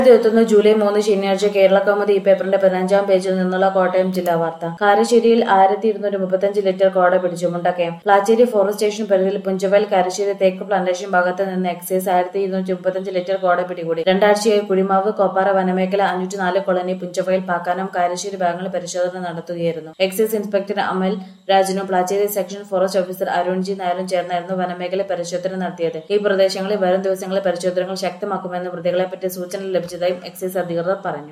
ഇരുപത്തൊന്ന് ജൂലൈ മൂന്ന് ശനിയാഴ്ച കേരള കൗമുദി ഈ പേപ്പറിന്റെ പതിനഞ്ചാം പേജിൽ നിന്നുള്ള കോട്ടയം ജില്ലാ വാർത്ത കാരശ്ശേരിയിൽ ആയിരത്തി ഇരുന്നൂറ്റി മുപ്പത്തഞ്ച് ലിറ്റർ കോട പിടിച്ചു മുണ്ടക്കയം പ്ലാച്ചേരി ഫോറസ്റ്റ് സ്റ്റേഷൻ പരിധിയിൽ പുഞ്ചവയൽ കാരശ്ശേരി തേക്ക് പ്ലാന്റേഷൻ ഭാഗത്ത് നിന്ന് എക്സൈസ് ആയിരത്തി ഇരുന്നൂറ്റി മുപ്പത്തഞ്ച് ലിറ്റർ കോട പിടികൂടി രണ്ടാഴ്ചയായി കുഴിമാവ് കോപ്പാറ വനമേഖല അഞ്ഞൂറ്റി നാല് കോളനി പുഞ്ചവയൽ പാക്കാനം കാരശ്ശേരി ഭാഗങ്ങളിൽ പരിശോധന നടത്തുകയായിരുന്നു എക്സൈസ് ഇൻസ്പെക്ടർ അമൽ രാജനും Placheri section forest officer Arunji നായരും ചേർന്നായിരുന്നു വനമേഖല പരിശോധന നടത്തിയത് ഈ പ്രദേശങ്ങളിൽ വരും ദിവസങ്ങളിൽ പരിശോധനകൾ ശക്തമാക്കുമെന്ന് പ്രതികളെപ്പറ്റി സൂചന ലഭിച്ചതായും എക്സൈസ് അധികൃതർ പറഞ്ഞു